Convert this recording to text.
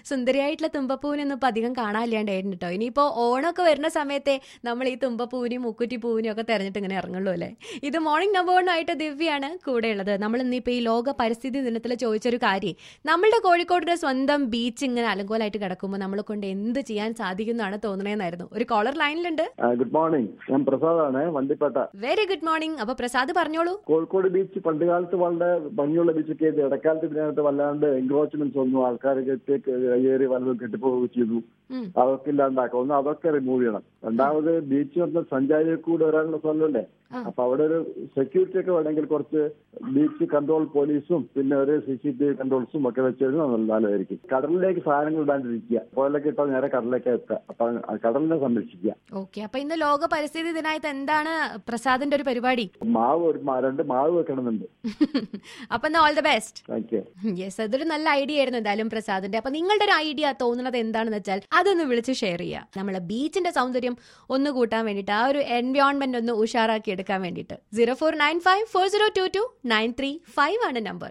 സുന്ദരിയായിട്ടുള്ള തുമ്പപ്പൂവിനൊന്നും ഇപ്പൊ അധികം കാണാനില്ലാണ്ടായിരുന്നു കേട്ടോ ഇനിയിപ്പോ ഓണമൊക്കെ വരുന്ന സമയത്തെ നമ്മൾ ഈ തുമ്പപ്പൂവിനെയും മുക്കുറ്റി പൂവിനെയും ഒക്കെ തെരഞ്ഞിട്ട് ഇങ്ങനെ ഇറങ്ങുള്ളൂ അല്ലേ ഇത് മോർണിംഗ് നമ്പർ വൺ ആയിട്ട് ദിവ്യാണ് കൂടെയുള്ളത് നമ്മൾ ഇന്നിപ്പോ ഈ ലോക പരിസ്ഥിതി ദിനത്തിൽ ചോദിച്ചൊരു കാര്യം നമ്മളുടെ കോഴിക്കോടിന്റെ സ്വന്തം ബീച്ച് ഇങ്ങനെ അലങ്കോലായിട്ട് കിടക്കുമ്പോൾ നമ്മളെ കൊണ്ട് എന്ത് ചെയ്യാൻ സാധിക്കുന്നതാണ് തോന്നണേന്നായിരുന്നു ഒരു കോളർ ലൈനിലുണ്ട് ഗുഡ് മോർണിംഗ് ഞാൻ പ്രസാദാണ് വണ്ടിപ്പേട്ട വെരി ഗുഡ് മോർണിംഗ് അപ്പൊ പ്രസാദ് പറഞ്ഞോളൂ കോഴിക്കോട് ബീച്ച് പണ്ട് കാലത്ത് വളരെ ഭംഗിയുള്ള ബീച്ചൊക്കെ ആയിരുന്നു ഇടക്കാലത്ത് ഇതിനകത്ത് വല്ലാണ്ട് എൻക്രോച്ച്മെന്റ്സ് ഒന്നും ആൾക്കാർ കെട്ടി കയ്യേറി വല്ലതും കെട്ടിപ്പോവുകയും ചെയ്തു ഉം. അതൊക്കെ ഇല്ലാണ്ടാക്കാം ഒന്ന് അതൊക്കെ റിമൂവ് ചെയ്യണം രണ്ടാമത് ബീച്ച് വന്ന സഞ്ചാരികൾ കൂടെ വരാനുള്ള സ്ഥലമല്ലേ ആ. അപ്പൊ അവിടെ ഒരു സെക്യൂരിറ്റി ഒക്കെ വേണമെങ്കിൽ കുറച്ച് ബീച്ച് കൺട്രോൾ പോലീസും പിന്നെ ഒരു സി സി ടി വി കൺട്രോൾസും ഒക്കെ വെച്ച് കഴിഞ്ഞാൽ നല്ലതായിരിക്കും കടലിലേക്ക് സാധനങ്ങൾ ഇടാണ്ടിരിക്കുക പോലൊക്കെ ഇട്ടാൽ നേരെ കടലിലേക്ക് എത്തുക അപ്പൊ ആ കടലിനെ സംരക്ഷിക്കുക ഓക്കെ അപ്പൊ ഇന്ന് ലോക പരിസ്ഥിതി ദിനായിട്ട് എന്താണ് പ്രസാദിന്റെ ഒരു പരിപാടി മാവ് ഒരു മ- രണ്ട് മാവ് വെക്കണമെന്നുണ്ട് അപ്പൊ എന്നാ all the best thank you yes അതൊരു നല്ല ഐഡിയ ആയിരുന്നു എന്തായാലും പ്രസാദിന്റെ അപ്പൊ നിങ്ങളുടെ ഒരു ഐഡിയ തോന്നുന്നത് എന്താണെന്ന് വെച്ചാൽ അതൊന്ന് വിളിച്ച് ഷെയർ ചെയ്യുക നമ്മളെ ബീച്ചിന്റെ സൗന്ദര്യം ഒന്ന് കൂട്ടാൻ വേണ്ടിയിട്ട് ആ ഒരു എൻവയോൺമെന്റ് ഒന്ന് ഉഷാറാക്കി എടുക്കാൻ വേണ്ടിയിട്ട് zero four nine five four zero two two nine three five ആണ് നമ്പർ